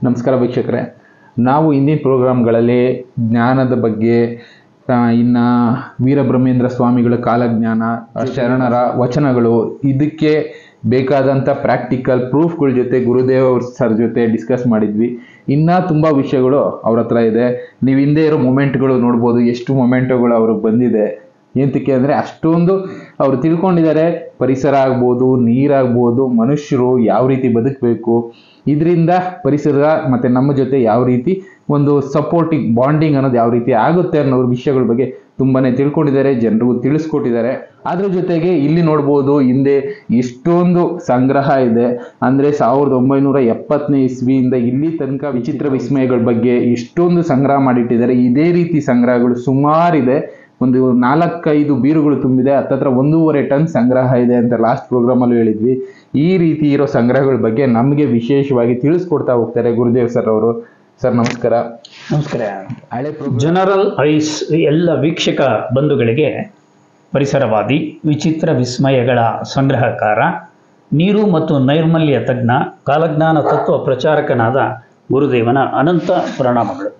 ನಮಸ್ಕಾರ ವೀಕ್ಷಕರೇ ನಾವು ಇಂದಿನ ಪ್ರೋಗ್ರಾಮ್ಗಳಲ್ಲಿ ಜ್ಞಾನದ ಬಗ್ಗೆ ಆ, ಇನ್ನ ವೀರಬ್ರಹ್ಮೇಂದ್ರ ಸ್ವಾಮಿಗಳ ಕಾಲಜ್ಞಾನ ಆ, ಶರಣರ ವಚನಗಳು ಇದಕ್ಕೆ ಬೇಕಾದಂಥ ಪ್ರಾಕ್ಟಿಕಲ್ ಪ್ರೂಫ್ಗಳ ಜೊತೆ ಗುರುದೇವ್ ಅವ್ರ ಸರ್ ಜೊತೆ ಡಿಸ್ಕಸ್ ಮಾಡಿದ್ವಿ ಇನ್ನೂ ತುಂಬ ವಿಷಯಗಳು ಅವ್ರ ಹತ್ರ ಇದೆ ನೀವು ಹಿಂದೆ ಇರೋ ಮೊಮೆಂಟ್ಗಳು ನೋಡ್ಬೋದು ಎಷ್ಟು ಮೊಮೆಂಟ್ಗಳು ಅವ್ರಿಗೆ ಬಂದಿದೆ ಏಂತಕ್ಕೆ ಅಂದರೆ ಅಷ್ಟೊಂದು ಅವ್ರು ತಿಳ್ಕೊಂಡಿದ್ದಾರೆ ಪರಿಸರ ಆಗ್ಬೋದು ನೀರಾಗ್ಬೋದು ಮನುಷ್ಯರು ಯಾವ ರೀತಿ ಬದುಕಬೇಕು ಇದರಿಂದ ಪರಿಸರ ಮತ್ತು ನಮ್ಮ ಜೊತೆ ಯಾವ ರೀತಿ ಒಂದು ಸಪೋರ್ಟಿಂಗ್ ಬಾಂಡಿಂಗ್ ಅನ್ನೋದು ಯಾವ ರೀತಿ ಆಗುತ್ತೆ ಅನ್ನೋ ವಿಷಯಗಳ ಬಗ್ಗೆ ತುಂಬಾನೇ ತಿಳ್ಕೊಂಡಿದ್ದಾರೆ ಜನರಿಗೂ ತಿಳಿಸ್ಕೊಟ್ಟಿದ್ದಾರೆ ಅದ್ರ ಜೊತೆಗೆ ಇಲ್ಲಿ ನೋಡ್ಬೋದು ಹಿಂದೆ ಎಷ್ಟೊಂದು ಸಂಗ್ರಹ ಇದೆ ಅಂದ್ರೆ ಸಾವಿರದ ಒಂಬೈನೂರ ಎಪ್ಪತ್ತನೇ ಇಸ್ವಿಯಿಂದ ಇಲ್ಲಿ ತನಕ ವಿಚಿತ್ರ ವಿಸ್ಮಯಗಳ ಬಗ್ಗೆ ಎಷ್ಟೊಂದು ಸಂಗ್ರಹ ಮಾಡಿಟ್ಟಿದ್ದಾರೆ ಇದೇ ರೀತಿ ಸಂಗ್ರಹಗಳು ಸುಮಾರಿದೆ ಒಂದು ನಾಲ್ಕೈದು ಬೀರುಗಳು ತುಂಬಿದೆ ಹತ್ತತ್ರ ಒಂದೂವರೆ ಟನ್ ಸಂಗ್ರಹ ಇದೆ ಅಂತ ಲಾಸ್ಟ್ ಪ್ರೋಗ್ರಾಮಲ್ಲೂ ಹೇಳಿದ್ವಿ ಈ ರೀತಿ ಇರೋ ಸಂಗ್ರಹಗಳ ಬಗ್ಗೆ ನಮಗೆ ವಿಶೇಷವಾಗಿ ತಿಳಿಸ್ಕೊಡ್ತಾ ಹೋಗ್ತಾರೆ ಗುರುದೇವ್ ಸರ್ ಅವರು ಸರ್ ನಮಸ್ಕಾರ ನಮಸ್ಕಾರ ಹಳೆ ಪ್ರೋಗ್ರಾಮ್ ಜನರಲ್ ಐಸ್ ಎಲ್ಲ ವೀಕ್ಷಕ ಬಂಧುಗಳಿಗೆ ಪರಿಸರವಾದಿ ವಿಚಿತ್ರ ವಿಸ್ಮಯಗಳ ಸಂಗ್ರಹಕಾರ ನೀರು ಮತ್ತು ನೈರ್ಮಲ್ಯ ತಜ್ಞ ಕಾಲಜ್ಞಾನ ತತ್ವ ಪ್ರಚಾರಕನಾದ ಗುರುದೇವನ ಅನಂತ ಪ್ರಣಾಮಗಳು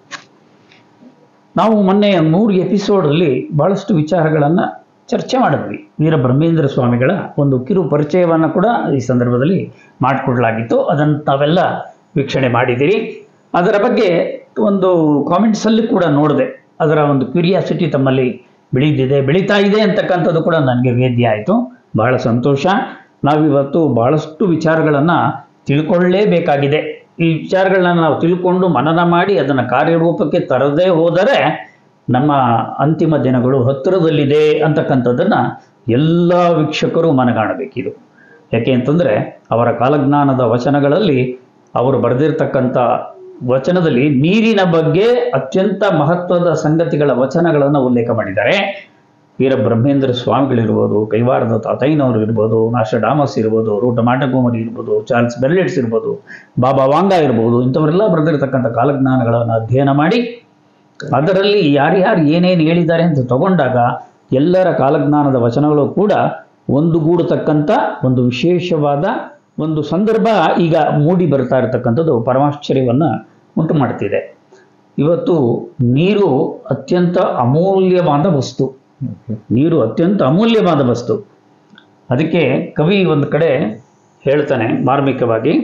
ನಾವು ಮೊನ್ನೆ ಮೂರು ಎಪಿಸೋಡಲ್ಲಿ ಬಹಳಷ್ಟು ವಿಚಾರಗಳನ್ನು ಚರ್ಚೆ ಮಾಡಿದ್ವಿ ವೀರ ಬ್ರಹ್ಮೇಂದ್ರ ಸ್ವಾಮಿಗಳ ಒಂದು ಕಿರು ಪರಿಚಯವನ್ನು ಕೂಡ ಈ ಸಂದರ್ಭದಲ್ಲಿ ಮಾಡಿಕೊಡ್ಲಾಗಿತ್ತು ಅದನ್ನು ತಾವೆಲ್ಲ ವೀಕ್ಷಣೆ ಮಾಡಿದ್ದೀರಿ ಅದರ ಬಗ್ಗೆ ಒಂದು ಕಾಮೆಂಟ್ಸಲ್ಲಿ ಕೂಡ ನೋಡಿದೆ ಅದರ ಒಂದು ಕ್ಯೂರಿಯಾಸಿಟಿ ತಮ್ಮಲ್ಲಿ ಬೆಳೀತಿದೆ ಬೆಳೀತಾ ಇದೆ ಅಂತಕ್ಕಂಥದ್ದು ಕೂಡ ನನಗೆ ವೇದ್ಯ ಆಯಿತು ಬಹಳ ಸಂತೋಷ ನಾವಿವತ್ತು ಬಹಳಷ್ಟು ವಿಚಾರಗಳನ್ನು ತಿಳ್ಕೊಳ್ಳೇಬೇಕಾಗಿದೆ ಈ ವಿಚಾರಗಳನ್ನ ನಾವು ತಿಳ್ಕೊಂಡು ಮನನ ಮಾಡಿ ಅದನ್ನು ಕಾರ್ಯರೂಪಕ್ಕೆ ತರದೇ ಹೋದರೆ ನಮ್ಮ ಅಂತಿಮ ದಿನಗಳು ಹತ್ತಿರದಲ್ಲಿದೆ ಅಂತಕ್ಕಂಥದ್ದನ್ನು ಎಲ್ಲ ವೀಕ್ಷಕರು ಮನಗಾಣಬೇಕಿದು ಯಾಕೆ ಅಂತಂದರೆ ಅವರ ಕಾಲಜ್ಞಾನದ ವಚನಗಳಲ್ಲಿ ಅವರು ಬರೆದಿರ್ತಕ್ಕಂಥ ವಚನದಲ್ಲಿ ನೀರಿನ ಬಗ್ಗೆ ಅತ್ಯಂತ ಮಹತ್ವದ ಸಂಗತಿಗಳ ವಚನಗಳನ್ನು ಉಲ್ಲೇಖ ಮಾಡಿದ್ದಾರೆ ವೀರ ಬ್ರಹ್ಮೇಂದ್ರ ಸ್ವಾಮಿಗಳಿರ್ಬೋದು ಕೈವಾರದ ತಾತಯ್ಯನವರು ಇರ್ಬೋದು ಮಾಸ್ಟರ್ ಡಾಮಸ್ ಇರ್ಬೋದು ರೂಟ ಮಾಟಗೋಮರಿ ಇರ್ಬೋದು ಚಾರ್ಲ್ಸ್ ಬೆರ್ಲೆಟ್ಸ್ ಇರ್ಬೋದು ಬಾಬಾ ವಾಂಗ ಇರ್ಬೋದು ಇಂಥವರೆಲ್ಲ ಬರೆದಿರ್ತಕ್ಕಂಥ ಕಾಲಜ್ಞಾನಗಳನ್ನು ಅಧ್ಯಯನ ಮಾಡಿ ಅದರಲ್ಲಿ ಯಾರ್ಯಾರು ಏನೇನು ಹೇಳಿದ್ದಾರೆ ಅಂತ ತಗೊಂಡಾಗ ಎಲ್ಲರ ಕಾಲಜ್ಞಾನದ ವಚನಗಳು ಕೂಡ ಒಂದುಗೂಡತಕ್ಕಂಥ ಒಂದು ವಿಶೇಷವಾದ ಒಂದು ಸಂದರ್ಭ ಈಗ ಮೂಡಿ ಬರ್ತಾ ಇರತಕ್ಕಂಥದ್ದು ಪರಮಾಶ್ಚರ್ಯವನ್ನು ಉಂಟು ಮಾಡ್ತಿದೆ ಇವತ್ತು ನೀರು ಅತ್ಯಂತ ಅಮೂಲ್ಯವಾದ ವಸ್ತು ನೀರು ಅತ್ಯಂತ ಅಮೂಲ್ಯವಾದ ವಸ್ತು ಅದಕ್ಕೆ ಕವಿ ಒಂದು ಕಡೆ ಹೇಳ್ತಾನೆ ಮಾರ್ಮಿಕವಾಗಿ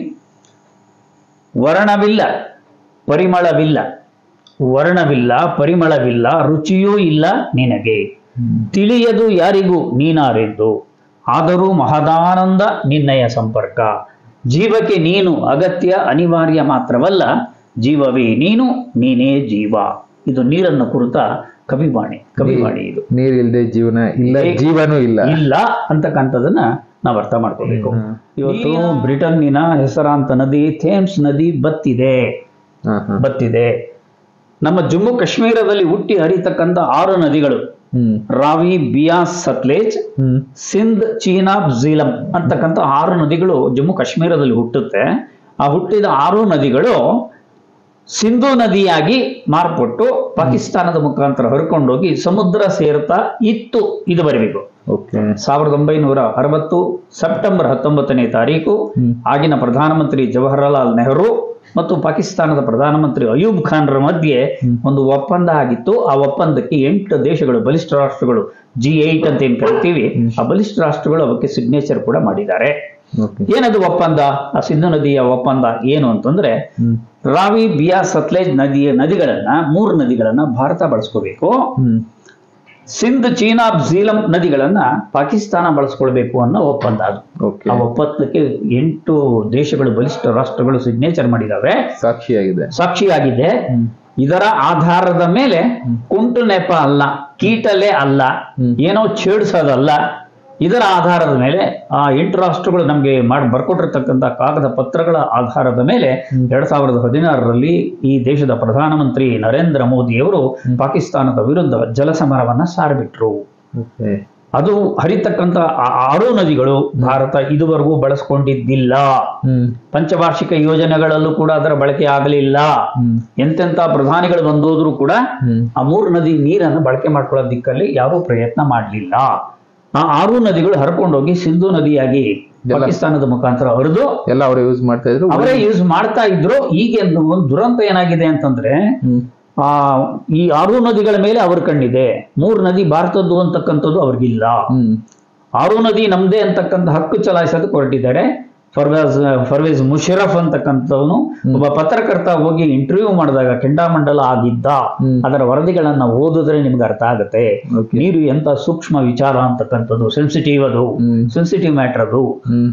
ವರ್ಣವಿಲ್ಲ ಪರಿಮಳವಿಲ್ಲ ವರ್ಣವಿಲ್ಲ ಪರಿಮಳವಿಲ್ಲ ರುಚಿಯೂ ಇಲ್ಲ ನಿನಗೆ ತಿಳಿಯದು ಯಾರಿಗೂ ನೀನಾರೆಂದು ಆದರೂ ಮಹದಾನಂದ ನಿನ್ನಯ ಸಂಪರ್ಕ ಜೀವಕ್ಕೆ ನೀನು ಅಗತ್ಯ ಅನಿವಾರ್ಯ ಮಾತ್ರವಲ್ಲ ಜೀವವೇ ನೀನು ನೀನೇ ಜೀವ ಇದು ನೀರನ್ನು ಕುರಿತ ಕವಿವಾಣಿ ಕವಿವಾಣಿ ಇದು ನೀರಿಲ್ದೆ ಜೀವನ ಇಲ್ಲ ಜೀವನೂ ಇಲ್ಲ ಇಲ್ಲ ಅಂತಕ್ಕಂಥದನ್ನ ನಾವು ಅರ್ಥ ಮಾಡ್ಕೋಬೇಕು ಹ್ಮ್. ಇವತ್ತು ಬ್ರಿಟನ್ನಿನ ಹೆಸರಾಂತ ನದಿ ಥೇಮ್ಸ್ ನದಿ ಬತ್ತಿದೆ ಹಾ, ಹಾ. ಬತ್ತಿದೆ ನಮ್ಮ ಜಮ್ಮು ಕಾಶ್ಮೀರದಲ್ಲಿ ಹುಟ್ಟಿ ಹರಿತಕ್ಕಂಥ ಆರು ನದಿಗಳು ಹ್ಮ್ ರಾವಿ ಬಿಯಾಸ್ ಸತ್ಲೇಜ್ ಹ್ಮ್ ಸಿಂಧ್ ಚೀನಾಬ್ ಝೀಲಂ ಅಂತಕ್ಕಂಥ ಆರು ನದಿಗಳು ಜಮ್ಮು ಕಾಶ್ಮೀರದಲ್ಲಿ ಹುಟ್ಟುತ್ತೆ ಆ ಹುಟ್ಟಿದ ಆರು ನದಿಗಳು ಸಿಂಧು ನದಿಯಾಗಿ ಮಾರ್ಪಟ್ಟು ಪಾಕಿಸ್ತಾನದ ಮುಖಾಂತರ ಹರ್ಕೊಂಡೋಗಿ ಸಮುದ್ರ ಸೇರ್ತಾ ಇತ್ತು ಇದುವರೆಗೂ ಓಕೆ ಸಾವಿರದ ಒಂಬೈನೂರ ಅರವತ್ತು ಸೆಪ್ಟೆಂಬರ್ ಹತ್ತೊಂಬತ್ತನೇ ತಾರೀಕು ಹ್ಮ್. ಆಗಿನ ಪ್ರಧಾನಮಂತ್ರಿ ಜವಾಹರಲಾಲ್ ನೆಹರು ಮತ್ತು ಪಾಕಿಸ್ತಾನದ ಪ್ರಧಾನಮಂತ್ರಿ ಅಯೂಬ್ ಖಾನ್ರ ಮಧ್ಯೆ ಒಂದು ಒಪ್ಪಂದ ಆಗಿತ್ತು ಆ ಒಪ್ಪಂದಕ್ಕೆ ಎಂಟು ದೇಶಗಳು ಬಲಿಷ್ಠ ರಾಷ್ಟ್ರಗಳು ಜಿ ಏಟ್ ಅಂತ ಏನ್ ಕರಿತೀವಿ ಆ ಬಲಿಷ್ಠ ರಾಷ್ಟ್ರಗಳು ಅವಕ್ಕೆ ಸಿಗ್ನೇಚರ್ ಕೂಡ ಮಾಡಿದ್ದಾರೆ ಓಕೆ ಏನದು ಒಪ್ಪಂದ ಆ ಸಿಂಧು ನದಿಯ ಒಪ್ಪಂದ ಏನು ಅಂತಂದ್ರೆ ಹ್ಮ್ ರಾವಿ ಬಿಯಾ ಸತ್ಲೇಜ್ ನದಿಯ ನದಿಗಳನ್ನ ಮೂರು ನದಿಗಳನ್ನ ಭಾರತ ಬಳಸ್ಕೋಬೇಕು ಹ್ಮ್ ಸಿಂಧ್ ಚೀನಾ ಝೀಲಂ ನದಿಗಳನ್ನ ಪಾಕಿಸ್ತಾನ ಬಳಸ್ಕೊಳ್ಬೇಕು ಅನ್ನೋ ಒಪ್ಪಂದ ಅದು ಓಕೆ ಆ ಒಪ್ಪಂದಕ್ಕೆ ಎಂಟು ದೇಶಗಳು ಬಲಿಷ್ಠ ರಾಷ್ಟ್ರಗಳು ಸಿಗ್ನೇಚರ್ ಮಾಡಿದಾವೆ ಸಾಕ್ಷಿಯಾಗಿದೆ ಸಾಕ್ಷಿಯಾಗಿದೆ ಇದರ ಆಧಾರದ ಮೇಲೆ ಕುಂಟು ನೆಪ ಅಲ್ಲ ಕೀಟಲೆ ಅಲ್ಲ ಹ್ಮ್. ಏನೋ ಛೇಡಿಸೋದಲ್ಲ ಇದರ ಆಧಾರದ ಮೇಲೆ ಆ ಎಂಟು ರಾಷ್ಟ್ರಗಳು ನಮಗೆ ಮಾಡಿ ಬರ್ಕೊಟ್ಟಿರ್ತಕ್ಕಂಥ ಕಾಗದ ಪತ್ರಗಳ ಆಧಾರದ ಮೇಲೆ ಎರಡ್ ಸಾವಿರದ ಹದಿನಾರರಲ್ಲಿ ಈ ದೇಶದ ಪ್ರಧಾನಮಂತ್ರಿ ನರೇಂದ್ರ ಮೋದಿಯವರು ಪಾಕಿಸ್ತಾನದ ವಿರುದ್ಧ ಜಲಸಮರವನ್ನ ಸಾರಿಬಿಟ್ರು ಓಕೆ ಅದು ಹರಿತಕ್ಕಂಥ ಆ ಆರು ನದಿಗಳು ಭಾರತ ಇದುವರೆಗೂ ಬಳಸ್ಕೊಂಡಿದ್ದಿಲ್ಲ ಹ್ಮ್ ಪಂಚವಾರ್ಷಿಕ ಯೋಜನೆಗಳಲ್ಲೂ ಕೂಡ ಅದರ ಬಳಕೆ ಆಗಲಿಲ್ಲ ಹ್ಮ್ ಎಂತೆಂಥ ಪ್ರಧಾನಿಗಳು ಬಂದೋದ್ರು ಕೂಡ ಹ್ಮ್ ಆ ಮೂರು ನದಿ ನೀರನ್ನು ಬಳಕೆ ಮಾಡ್ಕೊಳ್ಳೋ ದಿಕ್ಕಲ್ಲಿ ಯಾರೂ ಪ್ರಯತ್ನ ಮಾಡಲಿಲ್ಲ ಆ ಆರು ನದಿಗಳು ಹರ್ಕೊಂಡೋಗಿ ಸಿಂಧು ನದಿಯಾಗಿ ಪಾಕಿಸ್ತಾನದ ಮುಖಾಂತರ ಹರಿದು ಎಲ್ಲ ಅವರೇ ಯೂಸ್ ಮಾಡ್ತಾ ಇದ್ರು ಅವರೇ ಯೂಸ್ ಮಾಡ್ತಾ ಇದ್ರು ಈಗ ಒಂದು ದುರಂತ ಏನಾಗಿದೆ ಅಂತಂದ್ರೆ ಹ್ಮ್ ಆ ಈ ಆರು ನದಿಗಳ ಮೇಲೆ ಅವ್ರ ಕಣ್ಣಿದೆ ಮೂರು ನದಿ ಭಾರತದ್ದು ಅಂತಕ್ಕಂಥದ್ದು ಅವ್ರಿಗಿಲ್ಲ ಹ್ಮ್ ಆರು ನದಿ ನಮ್ದೇ ಅಂತಕ್ಕಂಥ ಹಕ್ಕು ಚಲಾಯಿಸೋದಕ್ಕೆ ಹೊರಟಿದ್ದಾರೆ ಫರ್ವೇಜ್ ಫರ್ವೇಜ್ ಮುಷರಫ್ ಅಂತಕ್ಕಂಥವನು ಒಬ್ಬ ಪತ್ರಕರ್ತ ಹೋಗಿ ಇಂಟರ್ವ್ಯೂ ಮಾಡಿದಾಗ ಕೆಂಡಾಮಂಡಲ ಆಗಿದ್ದ ಹ್ಮ್. ಅದರ ವರದಿಗಳನ್ನ ಓದಿದ್ರೆ ನಿಮ್ಗೆ ಅರ್ಥ ಆಗುತ್ತೆ Okay. ನೀರು ಎಂತ ಸೂಕ್ಷ್ಮ ವಿಚಾರ ಅಂತಕ್ಕಂಥದ್ದು ಸೆನ್ಸಿಟಿವ್ ಅದು ಹ್ಮ್. ಸೆನ್ಸಿಟಿವ್ ಮ್ಯಾಟರ್ ಅದು ಹ್ಮ್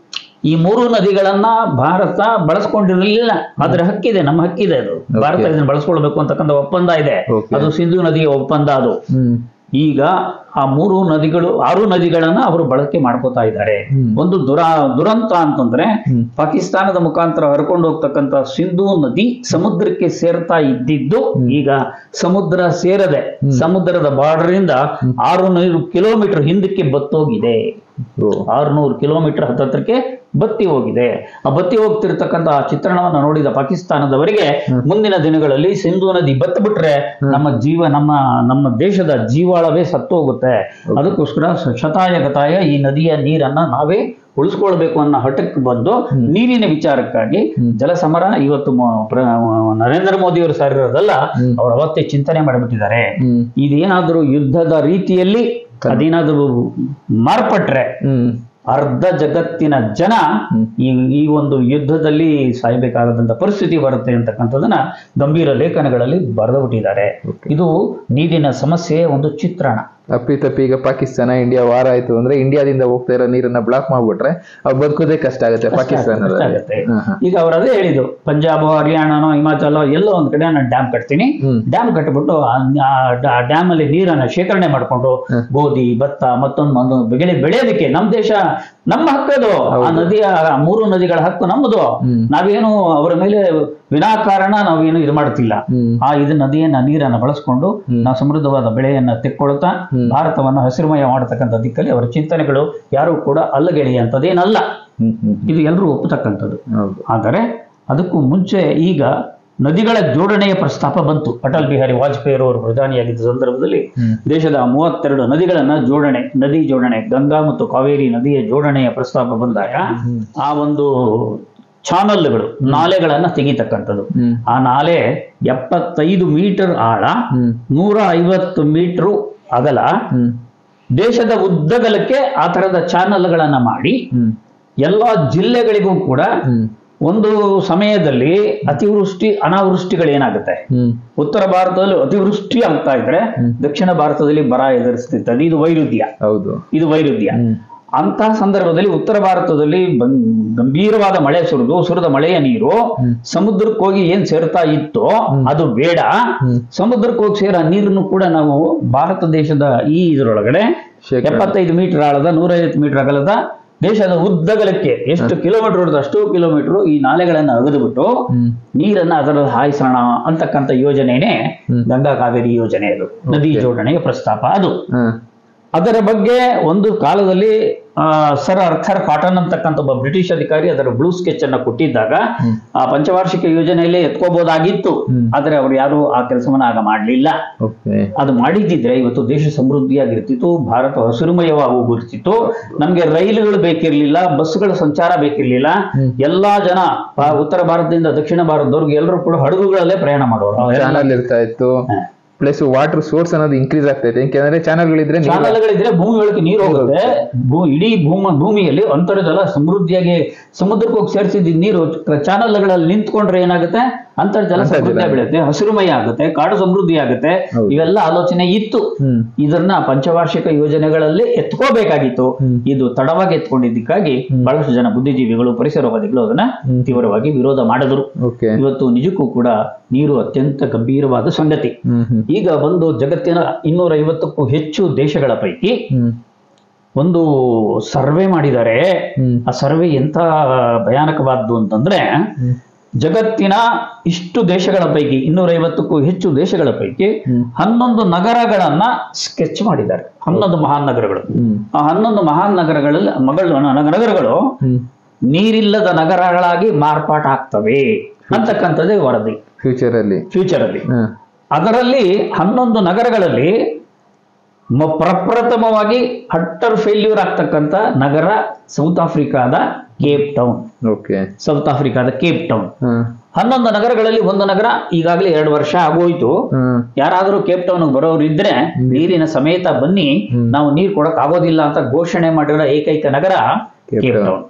ಈ ಮೂರು ನದಿಗಳನ್ನ ಭಾರತ ಬಳಸ್ಕೊಂಡಿರಲಿಲ್ಲ ಅದ್ರ ಹಕ್ಕಿದೆ ನಮ್ಮ ಹಕ್ಕಿದೆ ಅದು ಭಾರತ ಇದನ್ನ ಬಳಸ್ಕೊಳ್ಬೇಕು ಅಂತಕ್ಕಂಥ ಒಪ್ಪಂದ ಇದೆ Okay. ಅದು ಸಿಂಧು ನದಿಯ ಒಪ್ಪಂದ ಅದು ಹ್ಮ್ ಈಗ ಆ ಮೂರು ನದಿಗಳು ಆರು ನದಿಗಳನ್ನ ಅವರು ಬಳಕೆ ಮಾಡ್ಕೋತಾ ಇದ್ದಾರೆ ಹ್ಮ್. ಒಂದು ದುರ ದುರಂತ ಅಂತಂದ್ರೆ ಹ್ಮ್. ಪಾಕಿಸ್ತಾನದ ಮುಖಾಂತರ ಹರ್ಕೊಂಡು ಹೋಗ್ತಕ್ಕಂತ ಸಿಂಧೂ ನದಿ ಸಮುದ್ರಕ್ಕೆ ಸೇರ್ತಾ ಇದ್ದಿದ್ದು ಈಗ ಸಮುದ್ರ ಸೇರದೆ ಸಮುದ್ರದ ಬಾರ್ಡರ್ ಇಂದ ಆರುನೂರು ಕಿಲೋಮೀಟರ್ ಹಿಂದಕ್ಕೆ ಬತ್ತೋಗಿದೆ ಓ ಆರುನೂರು ಕಿಲೋಮೀಟರ್ ಹತ್ತತ್ರಕ್ಕೆ ಬತ್ತಿ ಹೋಗಿದೆ ಆ ಬತ್ತಿ ಹೋಗ್ತಿರ್ತಕ್ಕಂಥ ಆ ಚಿತ್ರಣವನ್ನು ನೋಡಿದ ಪಾಕಿಸ್ತಾನದವರಿಗೆ ಮುಂದಿನ ದಿನಗಳಲ್ಲಿ ಸಿಂಧೂ ನದಿ ಬತ್ತು ಬಿಟ್ರೆ ನಮ್ಮ ಜೀವ ನಮ್ಮ ನಮ್ಮ ದೇಶದ ಜೀವಾಳವೇ ಸತ್ತು ಹೋಗುತ್ತೆ ಅದಕ್ಕೋಸ್ಕರ ಶ- ಶತಾಯ ಗತಾಯ ಈ ನದಿಯ ನೀರನ್ನ ನಾವೇ ಉಳಿಸ್ಕೊಳ್ಬೇಕು ಅನ್ನೋ ಹಠಕ್ಕೆ ಬಂದು ನೀರಿನ ವಿಚಾರಕ್ಕಾಗಿ ಜಲಸಮರ ಇವತ್ತು ಮ- ಪ್ರ- ನರೇಂದ್ರ ಮೋದಿ ಅವರು ಸಾರಿರೋದಲ್ಲ ಅವ್ರು ಅವತ್ತೇ ಚಿಂತನೆ ಮಾಡಿಬಿಟ್ಟಿದ್ದಾರೆ ಹ್ಮ್ ಇದೇನಾದ್ರೂ ಯುದ್ಧದ ರೀತಿಯಲ್ಲಿ ಅದೇನಾದ್ರೂ ಮಾರ್ಪಟ್ರೆ ಹ್ಮ್ ಅರ್ಧ ಜಗತ್ತಿನ ಜನ ಈ ಈ ಒಂದು ಯುದ್ಧದಲ್ಲಿ ಸಾಯ್ಬೇಕಾಗದಂತ ಪರಿಸ್ಥಿತಿ ಬರುತ್ತೆ ಅಂತಕ್ಕಂಥದ್ದನ್ನ ಗಂಭೀರ ಲೇಖನಗಳಲ್ಲಿ ಬರೆದು ಬಿಟ್ಟಿದ್ದಾರೆ ಇದು ನೀರಿನ ಸಮಸ್ಯೆಯ ಒಂದು ಚಿತ್ರಣ ಅಪ್ಪಿ ತಪ್ಪಿ ಈಗ ಪಾಕಿಸ್ತಾನ ಇಂಡಿಯಾ ವಾರ ಆಯ್ತು ಅಂದ್ರೆ ಇಂಡಿಯಾದಿಂದ ಹೋಗ್ತಾ ಇರೋ ನೀರನ್ನ ಬ್ಲಾಕ್ ಮಾಡ್ಬಿಟ್ರೆ ಅವ್ರು ಬದುಕೋದೇ ಕಷ್ಟ ಆಗುತ್ತೆ ಕಷ್ಟ ಪಾಕಿಸ್ತಾನದಲ್ಲಿ ಆಗುತ್ತೆ ಹಾ, ಹಾ. ಈಗ ಅವ್ರು ಅದೇ ಹೇಳಿದ್ದು ಪಂಜಾಬ್ ಹರಿಯಾಣನೋ ಹಿಮಾಚಲ ಎಲ್ಲೋ ಒಂದ್ ಕಡೆ ನಾನು ಡ್ಯಾಮ್ ಕಟ್ತೀನಿ ಹ್ಮ್. ಡ್ಯಾಮ್ ಕಟ್ಬಿಟ್ಟು ಆ ಡ್ಯಾಮ್ ಅಲ್ಲಿ ನೀರನ್ನ ಶೇಖರಣೆ ಮಾಡ್ಕೊಂಡು ಗೋಧಿ ಭತ್ತ ಮತ್ತೊಂದು ಒಂದು ಬೆಳೆ ಬೆಳೆಯೋದಕ್ಕೆ ನಮ್ ದೇಶ ನಮ್ಮ ಹಕ್ಕದು ಆ ನದಿಯ ಆ ಮೂರು ನದಿಗಳ ಹಕ್ಕು ನಮ್ಮದು ಹ್ಮ್. ನಾವೇನು ಅವರ ಮೇಲೆ ವಿನಾಕಾರಣ ನಾವೇನು ಇದು ಮಾಡ್ತಿಲ್ಲ ಹ್ಮ್. ಆ ಇದು ನದಿಯನ್ನ ನೀರನ್ನ ಬಳಸ್ಕೊಂಡು ನಾವು ಸಮೃದ್ಧವಾದ ಬೆಳೆಯನ್ನ ತೆಕ್ಕೊಳ್ತಾ ಭಾರತವನ್ನು ಹಸಿರುಮಯ ಮಾಡತಕ್ಕಂಥ ದಿಕ್ಕಲ್ಲಿ ಅವರ ಚಿಂತನೆಗಳು ಯಾರು ಕೂಡ ಅಲ್ಲಗೆಳೆಯಂಥದ್ದೇನಲ್ಲ ಹ್ಮ್ ಹ್ಮ್ ಇದು ಎಲ್ಲರೂ ಒಪ್ಪತಕ್ಕಂಥದ್ದು ಹೌದು ಆದರೆ ಅದಕ್ಕೂ ಮುಂಚೆ ಈಗ ನದಿಗಳ ಜೋಡಣೆಯ ಪ್ರಸ್ತಾಪ ಬಂತು ಅಟಲ್ ಬಿಹಾರಿ ವಾಜಪೇಯಿ ಅವರು ಪ್ರಧಾನಿಯಾಗಿದ್ದ ಸಂದರ್ಭದಲ್ಲಿ ಹ್ಮ್. ದೇಶದ ಮೂವತ್ತೆರಡು ನದಿಗಳನ್ನ ಜೋಡಣೆ ನದಿ ಜೋಡಣೆ ಗಂಗಾ ಮತ್ತು ಕಾವೇರಿ ನದಿಯ ಜೋಡಣೆಯ ಪ್ರಸ್ತಾಪ ಬಂದಾಗ ಆ ಒಂದು ಚಾನಲ್ಗಳು ನಾಲೆಗಳನ್ನ ತೆಗಿತಕ್ಕಂಥದ್ದು ಹ್ಮ್ ಆ ನಾಲೆ ಎಪ್ಪತ್ತೈದು ಮೀಟರ್ ಆಳ ಹ್ಮ್ ನೂರ ಐವತ್ತು ಮೀಟರ್ ಅಗಲ ಹ್ಮ್ ದೇಶದ ಉದ್ದಗಲಕ್ಕೆ ಆ ತರದ ಚಾನಲ್ಗಳನ್ನ ಮಾಡಿ ಹ್ಮ್ ಎಲ್ಲ ಜಿಲ್ಲೆಗಳಿಗೂ ಕೂಡ ಹ್ಮ್ ಒಂದು ಸಮಯದಲ್ಲಿ ಅತಿವೃಷ್ಟಿ ಅನಾವೃಷ್ಟಿಗಳೇನಾಗುತ್ತೆ ಹ್ಮ್ ಉತ್ತರ ಭಾರತದಲ್ಲಿ ಅತಿವೃಷ್ಟಿ ಆಗ್ತಾ ಇದ್ರೆ ದಕ್ಷಿಣ ಭಾರತದಲ್ಲಿ ಬರ ಎದುರಿಸ್ತಿರ್ತದೆ ಇದು ವೈರುಧ್ಯ ಹೌದು ಇದು ವೈರುಧ್ಯ ಹ್ಮ್ ಅಂತಹ ಸಂದರ್ಭದಲ್ಲಿ ಉತ್ತರ ಭಾರತದಲ್ಲಿ ಬಂ- ಗಂಭೀರವಾದ ಮಳೆ ಸುರಿದು ಸುರಿದ ಮಳೆಯ ನೀರು ಸಮುದ್ರಕ್ಕೆ ಹೋಗಿ ಏನ್ ಸೇರ್ತಾ ಇತ್ತೋ ಅದು ಬೇಡ ಸಮುದ್ರಕ್ಕೆ ಹೋಗಿ ಸೇರೋ ನೀರನ್ನು ಕೂಡ ನಾವು ಭಾರತ ದೇಶದ ಈ ಇದರೊಳಗಡೆ ಶೇಖರಣೆ. ಎಪ್ಪತ್ತೈದು ಮೀಟರ್ ಆಳದ ನೂರೈವತ್ತು ಮೀಟರ್ ಅಗಲದ ದೇಶದ ಉದ್ದಗಲಕ್ಕೆ ಎಷ್ಟು ಕಿಲೋಮೀಟರ್ ಹೊಡೆದು ಅಷ್ಟು ಕಿಲೋಮೀಟರ್ ಈ ನಾಲೆಗಳನ್ನ ಅಗೆದುಬಿಟ್ಟು ಹ್ಮ್ ನೀರನ್ನ ಅದರಲ್ಲಿ ಹಾಯಿಸೋಣ ಅಂತಕ್ಕಂಥ ಯೋಜನೆನೇ ಗಂಗಾ ಕಾವೇರಿ ಯೋಜನೆ ಅದು ನದಿ ಜೋಡಣೆಯ ಪ್ರಸ್ತಾಪ ಅದು ಹಾ ಅದರ ಬಗ್ಗೆ ಒಂದು ಕಾಲದಲ್ಲಿ ಆ, ಸರ್ ಅರ್ಥರ್ ಕಾಟನ್ ಅಂತಕ್ಕಂಥ ಒಬ್ಬ ಬ್ರಿಟಿಷ್ ಅಧಿಕಾರಿ ಅದರ ಬ್ಲೂ ಸ್ಕೆಚ್ ಅನ್ನ ಕೊಟ್ಟಿದ್ದಾಗ ಆ ಪಂಚವಾರ್ಷಿಕ ಯೋಜನೆಯಲ್ಲೇ ಎತ್ಕೋಬಹುದಾಗಿತ್ತು ಆದ್ರೆ ಅವರು ಯಾರು ಆ ಕೆಲಸವನ್ನ ಆಗ ಮಾಡಲಿಲ್ಲ ಓಕೆ ಅದು ಮಾಡಿದ್ದಿದ್ರೆ ಇವತ್ತು ದೇಶ ಸಮೃದ್ಧಿಯಾಗಿರ್ತಿತ್ತು ಭಾರತ ಹಸಿರುಮಯವಾಗಿ ಹೋಗಿರ್ತಿತ್ತು ನಮ್ಗೆ ರೈಲುಗಳು ಬೇಕಿರ್ಲಿಲ್ಲ ಬಸ್ಸುಗಳ ಸಂಚಾರ ಬೇಕಿರ್ಲಿಲ್ಲ ಎಲ್ಲಾ ಜನ ಆ, ಉತ್ತರ ಭಾರತದಿಂದ ದಕ್ಷಿಣ ಭಾರತದವ್ರಿಗೆ ಎಲ್ಲರೂ ಕೂಡ ಹಡಗುಗಳಲ್ಲೇ ಪ್ರಯಾಣ ಮಾಡೋರು ಚಾನಲ್ ಇರ್ತಾ ಇತ್ತು ಪ್ಲಸ್ ವಾಟರ್ ಸೋರ್ಸ್ ಅನ್ನೋದು ಇನ್ಕ್ರೀಸ್ ಆಗ್ತಾ ಇತ್ತು ಯಾಕೆಂದ್ರೆ ಚಾನಲ್ಗಳಿದ್ರೆ ನೀರು ಚಾನಲ್ಗಳಿದ್ರೆ ಭೂಮಿ ಒಳಗೆ ನೀರು ಹೋಗುತ್ತೆ ಭೂ- ಇಡೀ ಭೂಮ ಭೂಮಿಯಲ್ಲಿ ಅಂತರ್ಜಲ ಸಮೃದ್ಧಿಯಾಗಿ ಸಮುದ್ರಕ್ಕೆ ಹೋಗಿ ಸೇರಿಸಿದ ನೀರು ಚಾನಲ್ಗಳಲ್ಲಿ ನಿಂತ್ಕೊಂಡ್ರೆ ಏನಾಗುತ್ತೆ ಅಂತರ್ಜಲ ಸಮೃದ್ಧಿ ಬೀಳುತ್ತೆ ಹಸಿರುಮಯ ಆಗುತ್ತೆ ಕಾಡು ಸಮೃದ್ಧಿ ಆಗುತ್ತೆ ಹೌದು. ಇವೆಲ್ಲ ಆಲೋಚನೆ ಇತ್ತು ಹ್ಮ್ ಇದನ್ನ ಪಂಚವಾರ್ಷಿಕ ಯೋಜನೆಗಳಲ್ಲಿ ಎತ್ಕೋಬೇಕಾಗಿತ್ತು ಇದು ತಡವಾಗಿ ಎತ್ಕೊಂಡಿದ್ದಕ್ಕಾಗಿ ಬಹಳಷ್ಟು ಜನ ಬುದ್ಧಿಜೀವಿಗಳು ಪರಿಸರವಾದಿಗಳು ಅದನ್ನ ತೀವ್ರವಾಗಿ ವಿರೋಧ ಮಾಡಿದ್ರು ಓಕೆ ಇವತ್ತು ನಿಜಕ್ಕೂ ಕೂಡ ನೀರು ಅತ್ಯಂತ ಗಂಭೀರವಾದ ಸಂಗತಿ ಹ್ಮ್ ಹ್ಮ್ ಈಗ ಬಂದು ಜಗತ್ತಿನ ಇನ್ನೂರ ಐವತ್ತಕ್ಕೂ ಹೆಚ್ಚು ದೇಶಗಳ ಪೈಕಿ ಹ್ಮ್ ಒಂದು ಸರ್ವೆ ಮಾಡಿದ್ದಾರೆ ಹ್ಮ್ ಆ ಸರ್ವೆ ಎಂತ ಭಯಾನಕವಾದ್ದು ಅಂತಂದ್ರೆ ಹ್ಮ್. ಜಗತ್ತಿನ ಇಷ್ಟು ದೇಶಗಳ ಪೈಕಿ ಇನ್ನೂರ ಐವತ್ತಕ್ಕೂ ಹೆಚ್ಚು ದೇಶಗಳ ಪೈಕಿ ಹ್ಮ್. ಹನ್ನೊಂದು ನಗರಗಳನ್ನ ಸ್ಕೆಚ್ ಮಾಡಿದ್ದಾರೆ ಹನ್ನೊಂದು ಮಹಾನ್ ನಗರಗಳು ಹ್ಮ್ ಆ ಹನ್ನೊಂದು ಮಹಾನ್ ನಗರಗಳಲ್ಲಿ ಮಗಳು ನಗರಗಳು ಹ್ಮ್ ನೀರಿಲ್ಲದ ನಗರಗಳಾಗಿ ಮಾರ್ಪಾಟ ಆಗ್ತವೆ ಅಂತಕ್ಕಂಥದ್ದೇ ವರದಿ ಫ್ಯೂಚರ್ ಅಲ್ಲಿ ಫ್ಯೂಚರ್ ಅಲ್ಲಿ ಹಾ ಅದರಲ್ಲಿ ಹನ್ನೊಂದು ನಗರಗಳಲ್ಲಿ ಮ- ಪ್ರಪ್ರಥಮವಾಗಿ ಹಟ್ಟರ್ ಫೇಲ್ಯೂರ್ ಆಗ್ತಕ್ಕಂಥ ನಗರ ಸೌತ್ ಆಫ್ರಿಕಾದ ಕೇಪ್ ಟೌನ್ ಓಕೆ ಸೌತ್ ಆಫ್ರಿಕಾದ ಕೇಪ್ ಟೌನ್ ಹ್ಮ್ ಹನ್ನೊಂದು ನಗರಗಳಲ್ಲಿ ಒಂದು ನಗರ ಈಗಾಗಲೇ ಎರಡು ವರ್ಷ ಆಗೋಯ್ತು ಹ್ಮ್ ಯಾರಾದರೂ ಕೇಪ್ ಟೌನ್ ಬರೋರು ಇದ್ರೆ ನೀರಿನ ಸಮೇತ ಬನ್ನಿ ಹ್ಮ್. ನಾವು ನೀರು ಕೊಡಕ್ ಆಗೋದಿಲ್ಲ ಅಂತ ಘೋಷಣೆ ಮಾಡಿರೋ ಏಕೈಕ ನಗರ ಕೇಪ್ ಕೇಪ್ ಟೌನ್. ಟೌನ್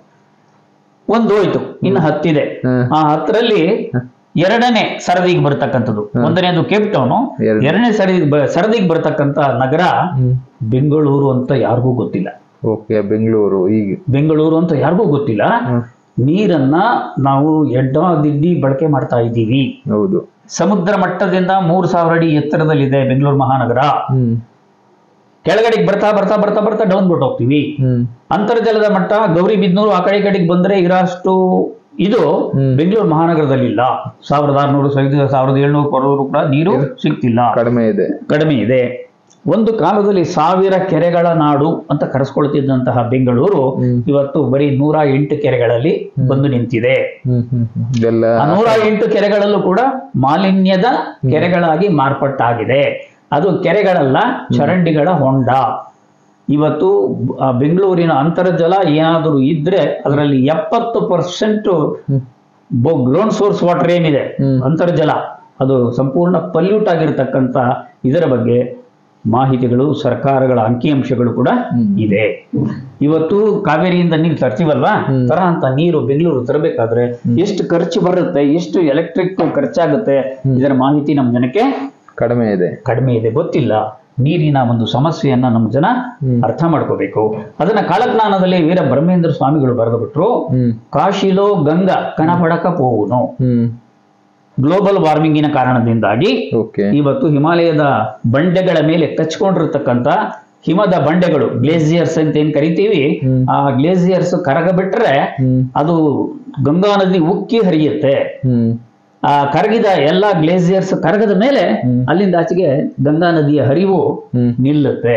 ಒಂದು ಹೋಯ್ತು ಇನ್ನು ಹತ್ತಿದೆ ಹ್ಮ್. ಆ ಹತ್ತರಲ್ಲಿ ಎರಡನೇ ಸರದಿಗೆ ಬರ್ತಕ್ಕಂಥದ್ದು ಒಂದನೇದು ಕೇಪ್ ಟೌನು ಎರಡು. ಎರಡನೇ ಸರದಿ ಸರದಿಗೆ ಬರ್ತಕ್ಕಂಥ ನಗರ ಹ್ಮ್ ಬೆಂಗಳೂರು ಅಂತ ಯಾರಿಗೂ ಗೊತ್ತಿಲ್ಲ ಓಕೆ ಬೆಂಗಳೂರು ಈಗ ಬೆಂಗಳೂರು ಅಂತ ಯಾರಿಗೂ ಗೊತ್ತಿಲ್ಲ ಹ್ಮ್. ನೀರನ್ನ ನಾವು ಎಡ್ಡದಿಡ್ಡಿ ಬಳಕೆ ಮಾಡ್ತಾ ಇದ್ದೀವಿ ಹೌದು ಸಮುದ್ರ ಮಟ್ಟದಿಂದ ಮೂರು ಸಾವಿರ ಅಡಿ ಎತ್ತರದಲ್ಲಿದೆ ಬೆಂಗಳೂರು ಮಹಾನಗರ ಹ್ಮ್ ಕೆಳಗಡೆಗೆ ಬರ್ತಾ ಬರ್ತಾ ಬರ್ತಾ ಬರ್ತಾ ಡೌನ್ ಬಿಟ್ಟು ಹೋಗ್ತೀವಿ ಹ್ಮ್ ಅಂತರ್ಜಲದ ಮಟ್ಟ ಗೌರಿಬಿದ್ನೂರು ಆ ಕಡೆ ಈ ಕಡೆಗೆ ಬಂದ್ರೆ ಇರೋಷ್ಟು ಇದು ಹ್ಮ್. ಬೆಂಗಳೂರು ಮಹಾನಗರದಲ್ಲಿಲ್ಲ ಸಾವಿರದ ಆರ್ನೂರು ಸಾವಿರದ ಸಾವಿರದ ಏಳ್ನೂರು ಕೊಡೋರು ಕೂಡ ನೀರು ಸಿಗ್ತಿಲ್ಲ ಕಡಿಮೆ ಇದೆ ಕಡಿಮೆ ಇದೆ ಒಂದು ಕಾಲದಲ್ಲಿ ಸಾವಿರ ಕೆರೆಗಳ ನಾಡು ಅಂತ ಕರೆಸ್ಕೊಳ್ತಿದ್ದಂತಹ ಬೆಂಗಳೂರು ಹ್ಮ್. ಇವತ್ತು ಬರೀ ನೂರ ಎಂಟು ಕೆರೆಗಳಲ್ಲಿ ಬಂದು ನಿಂತಿದೆ ಹ್ಮ್ ಹ್ಮ್ ಹ್ಮ್. ಇದೆಲ್ಲ ಆ ನೂರ ಎಂಟು ಕೆರೆಗಳಲ್ಲೂ ಕೂಡ ಮಾಲಿನ್ಯದ ಕೆರೆಗಳಾಗಿ ಮಾರ್ಪಟ್ಟಾಗಿದೆ ಅದು ಕೆರೆಗಳಲ್ಲ ಚರಂಡಿಗಳ ಹೊಂಡ ಇವತ್ತು ಆ ಬೆಂಗಳೂರಿನ ಅಂತರ್ಜಲ ಏನಾದರೂ ಇದ್ರೆ ಅದರಲ್ಲಿ ಎಪ್ಪತ್ತು percent hmm. Ground source water ಏನಿದೆ ಹ್ಮ್. ಅಂತರ್ಜಲ ಅದು ಸಂಪೂರ್ಣ ಪಲ್ಯೂಟ್ ಆಗಿರತಕ್ಕಂತ ಇದರ ಬಗ್ಗೆ ಮಾಹಿತಿಗಳು ಸರ್ಕಾರಗಳ ಅಂಕಿಅಂಶಗಳು ಕೂಡ ಹ್ಮ್. ಇದೆ ಇವತ್ತು ಕಾವೇರಿಯಿಂದ ನೀರು ತರ್ತೀವಲ್ವಾ ಹ್ಮ್. ತರ ಅಂತ ನೀರು ಬೆಂಗಳೂರು ತರಬೇಕಾದ್ರೆ ಎಷ್ಟು ಖರ್ಚು ಬರುತ್ತೆ ಎಷ್ಟು ಎಲೆಕ್ಟ್ರಿಕ್ ಖರ್ಚಾಗುತ್ತೆ ಇದರ ಮಾಹಿತಿ ನಮ್ಮ ಜನಕ್ಕೆ ಕಡಿಮೆ ಇದೆ ಕಡಿಮೆ ಇದೆ ಗೊತ್ತಿಲ್ಲ ನೀರಿನ ಒಂದು ಸಮಸ್ಯೆಯನ್ನ ನಮ್ಮ ಜನ ಹ್ಮ್. ಅರ್ಥ ಮಾಡ್ಕೋಬೇಕು ಅದನ್ನ ಕಾಲಜ್ಞಾನದಲ್ಲಿ ವೀರ ಬ್ರಹ್ಮೇಂದ್ರ ಸ್ವಾಮಿಗಳು ಬರೆದು ಬಿಟ್ರು ಹ್ಮ್ ಕಾಶಿಲೋ ಗಂಗಾ ಕಣಪಡಕ ಪೋವುನು ಹ್ಮ್ ಗ್ಲೋಬಲ್ ವಾರ್ಮಿಂಗಿನ ಕಾರಣದಿಂದಾಗಿ ಓಕೆ ಇವತ್ತು ಹಿಮಾಲಯದ ಬಂಡೆಗಳ ಮೇಲೆ ಕಚ್ಕೊಂಡಿರ್ತಕ್ಕಂಥ ಹಿಮದ ಬಂಡೆಗಳು ಗ್ಲೇಸಿಯರ್ಸ್ ಅಂತ ಏನ್ ಕರಿತೀವಿ ಹ್ಮ್. ಆ ಗ್ಲೇಸಿಯರ್ಸ್ ಕರಗ ಬಿಟ್ರೆ ಹ್ಮ್ ಅದು ಗಂಗಾ ನದಿ ಉಕ್ಕಿ ಹರಿಯುತ್ತೆ ಹ್ಮ್ ಆ ಕರಗಿದ ಎಲ್ಲಾ ಗ್ಲೇಸಿಯರ್ಸ್ ಕರಗದ ಮೇಲೆ ಹ್ಮ್. ಅಲ್ಲಿಂದ ಆಚೆಗೆ ಗಂಗಾ ನದಿಯ ಹರಿವು ಹ್ಮ್ ನಿಲ್ಲುತ್ತೆ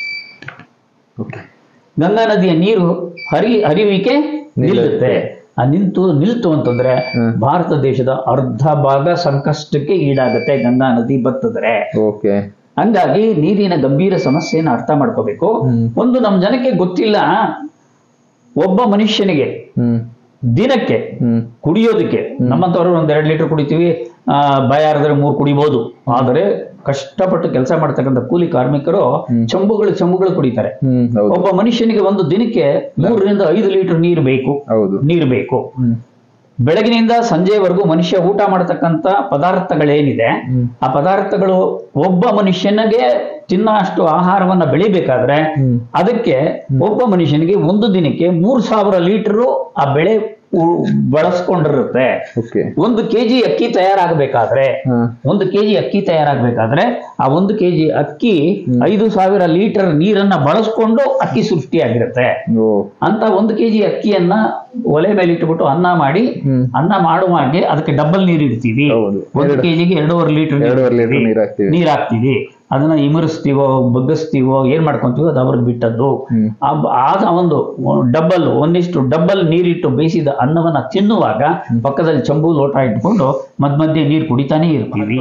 ಓಕೆ ಗಂಗಾ ನದಿಯ ನೀರು ಹರಿ ಹರಿವಿಕೆ ನಿಲ್ಲುತ್ತೆ ನಿಲ್ಲುತ್ತೆ. ಆ ನಿಂತು ನಿಲ್ತು ಅಂತಂದ್ರೆ ಹ್ಮ್. ಭಾರತ ದೇಶದ ಅರ್ಧ ಭಾಗ ಸಂಕಷ್ಟಕ್ಕೆ ಈಡಾಗುತ್ತೆ ಗಂಗಾ ನದಿ ಬತ್ತಿದ್ರೆ ಓಕೆ ಹಂಗಾಗಿ ನೀರಿನ ಗಂಭೀರ ಸಮಸ್ಯೆಯನ್ನು ಅರ್ಥ ಮಾಡ್ಕೋಬೇಕು ಹ್ಮ್. ಒಂದು ನಮ್ಮ ಜನಕ್ಕೆ ಗೊತ್ತಿಲ್ಲ ಒಬ್ಬ ಮನುಷ್ಯನಿಗೆ ಹ್ಮ್ ದಿನಕ್ಕೆ ಹ್ಮ್ ಕುಡಿಯೋದಕ್ಕೆ ನಮ್ಮಂತವ್ರು ಒಂದ್ ಎರಡು ಲೀಟರ್ ಕುಡಿತೀವಿ ಆ ಬಾಯಾರದ್ರೆ ಮೂರು ಕುಡಿಬಹುದು ಆದರೆ ಕಷ್ಟಪಟ್ಟು ಕೆಲಸ ಮಾಡ್ತಕ್ಕಂಥ ಕೂಲಿ ಕಾರ್ಮಿಕರು ಹ್ಮ್. ಚಂಬುಗಳು ಚಂಬುಗಳು ಕುಡಿತಾರೆ ಹ್ಮ್ ಹೌದು ಒಬ್ಬ ಮನುಷ್ಯನಿಗೆ ಒಂದು ದಿನಕ್ಕೆ ಮೂರರಿಂದ ಐದು ಲೀಟರ್ ನೀರು ಬೇಕು ಹೌದು ನೀರು ಬೇಕು ಹ್ಮ್ ಬೆಳಗಿನಿಂದ ಸಂಜೆವರೆಗೂ ಮನುಷ್ಯ ಊಟ ಮಾಡತಕ್ಕಂತ ಪದಾರ್ಥಗಳೇನಿದೆ ಹ್ಮ್. ಆ ಪದಾರ್ಥಗಳು ಒಬ್ಬ ಮನುಷ್ಯನಿಗೆ ತಿನ್ನೋಷ್ಟು ಆಹಾರವನ್ನ ಬೆಳಿಬೇಕಾದ್ರೆ ಹ್ಮ್. ಅದಕ್ಕೆ ಒಬ್ಬ ಮನುಷ್ಯನಿಗೆ ಒಂದು ದಿನಕ್ಕೆ ಮೂರ್ ಸಾವಿರ ಲೀಟರ್ ಆ ಬೆಳೆ ಉ- ಬಳಸ್ಕೊಂಡಿರುತ್ತೆ ಓಕೆ ಒಂದು ಕೆಜಿ ಅಕ್ಕಿ ತಯಾರಾಗಬೇಕಾದ್ರೆ ಹಾ ಒಂದು ಕೆಜಿ ಅಕ್ಕಿ ತಯಾರಾಗಬೇಕಾದ್ರೆ ಆ ಒಂದು ಕೆಜಿ ಅಕ್ಕಿ ಐದು ಸಾವಿರ ಲೀಟರ್ ನೀರನ್ನ ಬಳಸ್ಕೊಂಡು ಅಕ್ಕಿ ಸೃಷ್ಟಿಯಾಗಿರುತ್ತೆ ಓ ಅಂತ ಒಂದು ಕೆಜಿ ಅಕ್ಕಿಯನ್ನ ಒಲೆ ಮೇಲೆ ಇಟ್ಬಿಟ್ಟು ಅನ್ನ ಮಾಡಿ ಹ್ಮ್ ಅನ್ನ ಮಾಡುವಾಗೆ ಅದಕ್ಕೆ ಡಬಲ್ ನೀರು ಇಡ್ತೀವಿ ಹೌದು. ಒಂದು ಎರಡು- ಕೆಜಿಗೆ ಎರಡೂವರೆ ಲೀಟರ್ ಎರಡೂವರೆ ಲೀಟರ್ ನೀರು ಹಾಕ್ತೀವಿ ನೀರ್ ಹಾಕ್ತೀವಿ ಅದನ್ನ ಇಮರಿಸ್ತೀವೋ ಬಗ್ಗಿಸ್ತೀವೋ ಏನ್ ಮಾಡ್ಕೊಂತೀವೋ ಅದು ಅವ್ರಿಗೆ ಬಿಟ್ಟದ್ದು ಹ್ಮ್. ಆ- ಆಗ ಒಂದು ಡಬ್ಬಲ್ ಒಂದಿಷ್ಟು ಡಬ್ಬಲ್ ನೀರಿಟ್ಟು ಬೇಯಿಸಿದ ಅನ್ನವನ್ನ ತಿನ್ನುವಾಗ ಪಕ್ಕದಲ್ಲಿ ಚಂಬು ಲೋಟ ಇಟ್ಕೊಂಡು ಮಧ್ಯ ಮಧ್ಯೆ ನೀರು ಕುಡಿತಾನೆ ಇರ್ತೀವಿ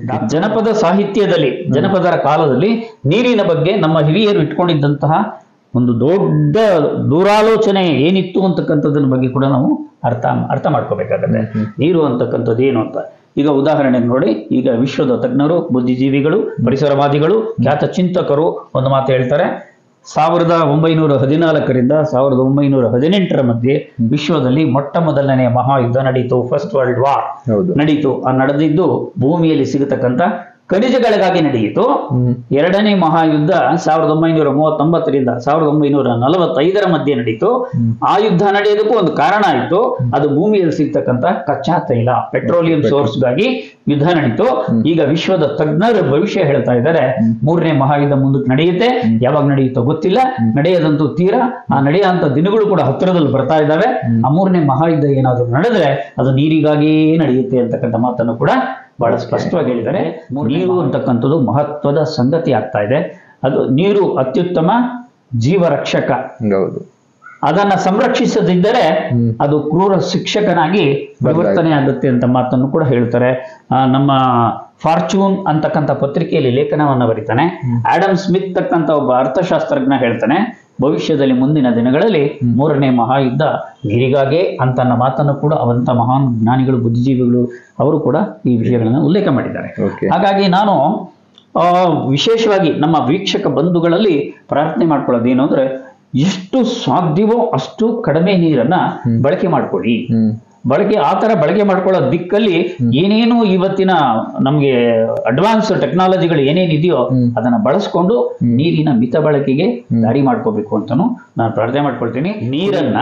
ಜನಪದ ಸಾಹಿತ್ಯದಲ್ಲಿ ಜನಪದರ ಕಾಲದಲ್ಲಿ ನೀರಿನ ಬಗ್ಗೆ ನಮ್ಮ ಹಿರಿಯರು ಇಟ್ಕೊಂಡಿದ್ದಂತಹ ಒಂದು ದೊಡ್ಡ ದೂರಾಲೋಚನೆ ಏನಿತ್ತು ಅಂತಕ್ಕಂಥದ್ರ ಬಗ್ಗೆ ಕೂಡ ನಾವು ಅರ್ಥ ಅರ್ಥ ಮಾಡ್ಕೋಬೇಕಾಗತ್ತೆ ನೀರು ಅಂತಕ್ಕಂಥದ್ದು ಏನು ಅಂತ ಈಗ ಉದಾಹರಣೆಗೆ ನೋಡಿ ಈಗ ವಿಶ್ವದ ತಜ್ಞರು ಬುದ್ಧಿಜೀವಿಗಳು ಪರಿಸರವಾದಿಗಳು ಖ್ಯಾತ ಚಿಂತಕರು ಒಂದು ಮಾತು ಹೇಳ್ತಾರೆ ಸಾವಿರದ ಒಂಬೈನೂರ ಹದಿನಾಲ್ಕರಿಂದ ಸಾವಿರದ ಒಂಬೈನೂರ ಹದಿನೆಂಟರ ಮಧ್ಯೆ ವಿಶ್ವದಲ್ಲಿ ಮೊಟ್ಟ ಮೊದಲನೇ ಮಹಾಯುದ್ಧ ನಡೀತು ಫಸ್ಟ್ ವರ್ಲ್ಡ್ ವಾರ್ ಹೌದು ನಡೀತು ಆ ನಡೆದಿದ್ದು ಭೂಮಿಯಲ್ಲಿ ಸಿಗತಕ್ಕಂತ ಖನಿಜಗಳಿಗಾಗಿ ನಡೆಯಿತು ಹ್ಮ್ ಎರಡನೇ ಮಹಾಯುದ್ಧ ಸಾವಿರದ ಒಂಬೈನೂರ ಮೂವತ್ತೊಂಬತ್ತರಿಂದ ಸಾವಿರದ ಒಂಬೈನೂರ ನಲವತ್ತೈದರ ಮಧ್ಯೆ ನಡೀತು ಆ ಯುದ್ಧ ನಡೆಯೋದಕ್ಕೂ ಒಂದು ಕಾರಣ ಆಯಿತು ಅದು ಭೂಮಿಯಲ್ಲಿ ಸಿಗ್ತಕ್ಕಂತ ಕಚ್ಚಾ ತೈಲ ಪೆಟ್ರೋಲಿಯಂ ಸೋರ್ಸ್ಗಾಗಿ ಯುದ್ಧ ನಡೀತು ಈಗ ವಿಶ್ವದ ತಜ್ಞರು ಭವಿಷ್ಯ ಹೇಳ್ತಾ ಇದ್ದಾರೆ ಮೂರನೇ ಮಹಾಯುದ್ಧ ಮುಂದಕ್ಕೆ ನಡೆಯುತ್ತೆ ಯಾವಾಗ ನಡೆಯುತ್ತೋ ಗೊತ್ತಿಲ್ಲ ನಡೆಯದಂತೂ ತೀರಾ ಆ ನಡೆಯುವಂತ ದಿನಗಳು ಕೂಡ ಹತ್ತಿರದಲ್ಲಿ ಬರ್ತಾ ಇದ್ದಾವೆ ಆ ಮೂರನೇ ಮಹಾಯುದ್ಧ ಏನಾದರೂ ನಡೆದ್ರೆ ಅದು ನೀರಿಗಾಗಿಯೇ ನಡೆಯುತ್ತೆ ಅಂತಕ್ಕಂಥ ಮಾತನ್ನು ಕೂಡ ಬಹಳ ಸ್ಪಷ್ಟವಾಗಿ ಹೇಳಿದ್ದಾರೆ ನೀರು ಅಂತಕ್ಕಂಥದ್ದು ಮಹತ್ವದ ಸಂಗತಿ ಆಗ್ತಾ ಇದೆ ಅದು ನೀರು ಅತ್ಯುತ್ತಮ ಜೀವರಕ್ಷಕ ಹೌದು ಅದನ್ನ ಸಂರಕ್ಷಿಸದಿದ್ದರೆ ಹ್ಮ್. ಅದು ಕ್ರೂರ ಶಿಕ್ಷಕನಾಗಿ ಪರಿವರ್ತನೆ ಆಗುತ್ತೆ ಅಂತ ಮಾತನ್ನು ಕೂಡ ಹೇಳ್ತಾರೆ ಆ, ನಮ್ಮ ಫಾರ್ಚೂನ್ ಅಂತಕ್ಕಂಥ ಪತ್ರಿಕೆಯಲ್ಲಿ ಲೇಖನವನ್ನು ಬರೀತಾನೆ ಆಡಮ್ ಸ್ಮಿತ್ ತಕ್ಕಂಥ ಒಬ್ಬ ಅರ್ಥಶಾಸ್ತ್ರಜ್ಞ ಹೇಳ್ತಾನೆ ಭವಿಷ್ಯದಲ್ಲಿ ಮುಂದಿನ ದಿನಗಳಲ್ಲಿ ಮೂರನೇ ಮಹಾಯುದ್ಧ ನೀರಿಗಾಗೆ ಅಂತ ಅನ್ನೋ ಮಾತನ್ನು ಕೂಡ ಅವಂತ ಮಹಾನ್ ಜ್ಞಾನಿಗಳು ಬುದ್ಧಿಜೀವಿಗಳು ಅವರು ಕೂಡ ಈ ವಿಷಯಗಳನ್ನು ಉಲ್ಲೇಖ ಮಾಡಿದ್ದಾರೆ ಓಕೆ ಹಾಗಾಗಿ ನಾನು ಆ, ವಿಶೇಷವಾಗಿ ನಮ್ಮ ವೀಕ್ಷಕ ಬಂಧುಗಳಲ್ಲಿ ಪ್ರಾರ್ಥನೆ ಮಾಡ್ಕೊಳ್ಳೋದು ಏನು ಅಂದ್ರೆ ಎಷ್ಟು ಸಾಧ್ಯವೋ ಅಷ್ಟು ಕಡಿಮೆ ನೀರನ್ನ ಬಳಕೆ ಮಾಡ್ಕೊಳ್ಳಿ ಹ್ಮ್ ಬಳಕೆ ಆ ತರ ಬಳಕೆ ಮಾಡ್ಕೊಳ್ಳೋ ದಿಕ್ಕಲ್ಲಿ ಏನೇನು ಇವತ್ತಿನ ನಮ್ಗೆ ಅಡ್ವಾನ್ಸ್ ಟೆಕ್ನಾಲಜಿಗಳು ಏನೇನಿದೆಯೋ ಅದನ್ನ ಬಳಸ್ಕೊಂಡು ನೀರಿನ ಮಿತ ಬಳಕೆಗೆ ದಾರಿ ಮಾಡ್ಕೋಬೇಕು ಅಂತಾನು ನಾನು ಪ್ರಾರ್ಥನೆ ಮಾಡ್ಕೊಳ್ತೀನಿ ನೀರನ್ನ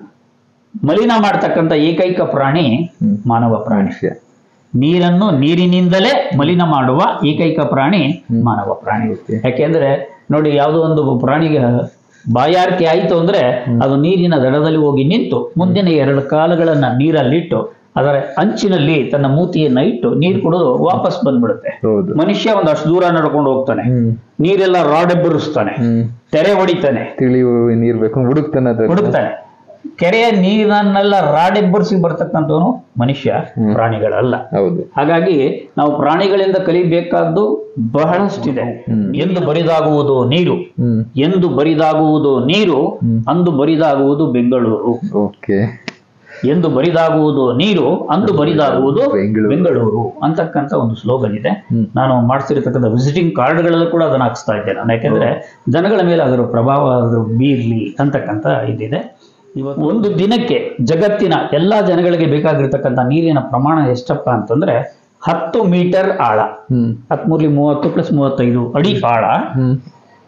ಮಲಿನ ಮಾಡ್ತಕ್ಕಂಥ ಏಕೈಕ ಪ್ರಾಣಿ ಮಾನವ ಪ್ರಾಣಿ ಮನುಷ್ಯ ನೀರನ್ನು ನೀರಿನಿಂದಲೇ ಮಲಿನ ಮಾಡುವ ಏಕೈಕ ಪ್ರಾಣಿ ಮಾನವ ಪ್ರಾಣಿ Okay. ಯಾಕೆಂದ್ರೆ ನೋಡಿ ಯಾವುದೋ ಒಂದು ಪ್ರಾಣಿಗೆ ಬಾಯಾರಿಕೆ ಆಯಿತು ಅಂದ್ರೆ ಅದು ನೀರಿನ ದಡದಲ್ಲಿ ಹೋಗಿ ನಿಂತು ಮುಂದಿನ ಎರಡು ಕಾಲುಗಳನ್ನ ನೀರಲ್ಲಿಟ್ಟು ಅದರ ಅಂಚಿನಲ್ಲಿ ತನ್ನ ಮೂತಿಯನ್ನ ಇಟ್ಟು ನೀರು ಕುಡಿದು ವಾಪಸ್ ಬಂದ್ಬಿಡುತ್ತೆ ಹೌದು ಮನುಷ್ಯ ಒಂದಷ್ಟು ದೂರ ನಡ್ಕೊಂಡು ಹೋಗ್ತಾನೆ ಹ್ಮ್ ನೀರೆಲ್ಲ ರಾಡೆಬ್ಬರಿಸ್ತಾನೆ ಹ್ಮ್ ತೆರೆ ಹೊಡಿತಾನೆ ತಿಳಿಯುವ ನೀರ್ ಬೇಕು ಹುಡುಕ್ತಾನೆ ಅದ್ರ ಹುಡುಕ್ತಾನೆ ಕೆರೆಯ ನೀರನ್ನೆಲ್ಲ ರಾಡೆಬ್ಬರಿಸಿ ಬರ್ತಕ್ಕಂಥವನು ಮನುಷ್ಯ ಪ್ರಾಣಿಗಳಲ್ಲ ಹೌದು ಹಾಗಾಗಿ ನಾವು ಪ್ರಾಣಿಗಳಿಂದ ಕಲಿಬೇಕಾದ್ದು ಬಹಳಷ್ಟಿದೆ ಎಂದು ಬರಿದಾಗುವುದು ನೀರು ಹ್ಮ್ ಎಂದು ಬರಿದಾಗುವುದು ನೀರು ಅಂದು ಬರಿದಾಗುವುದು ಬೆಂಗಳೂರು ಓಕೆ ಎಂದು ಬರಿದಾಗುವುದು ನೀರು ಅಂದು ಬರಿದಾಗುವುದು ಬೆಂಗಳೂರು. ಬೆಂಗಳೂರು ಅಂತಕ್ಕಂಥ ಒಂದು ಸ್ಲೋಗನ್ ಇದೆ ನಾನು ಮಾಡಿಸಿರ್ತಕ್ಕಂಥ ವಿಸಿಟಿಂಗ್ ಕಾರ್ಡ್ಗಳಲ್ಲೂ ಕೂಡ ಅದನ್ನ ಹಾಕ್ಸ್ತಾ ಇದ್ದೆ ನಾನು ಯಾಕೆಂದ್ರೆ ಜನಗಳ ಮೇಲೆ ಅದರ ಪ್ರಭಾವ ಅದರ ಬೀರ್ಲಿ ಅಂತಕ್ಕಂಥ ಇದಿದೆ ಇವತ್ತು ಒಂದು ದಿನಕ್ಕೆ ಜಗತ್ತಿನ ಎಲ್ಲಾ ಜನಗಳಿಗೆ ಬೇಕಾಗಿರ್ತಕ್ಕಂಥ ನೀರಿನ ಪ್ರಮಾಣ ಎಷ್ಟಪ್ಪ ಅಂತಂದ್ರೆ ಹತ್ತು ಮೀಟರ್ ಆಳ ಹ್ಮ್ ಹತ್ಮೂರ್ಲಿ ಮೂವತ್ತು ಪ್ಲಸ್ ಮೂವತ್ತೈದು ಅಡಿ ಆಳ ಹ್ಮ್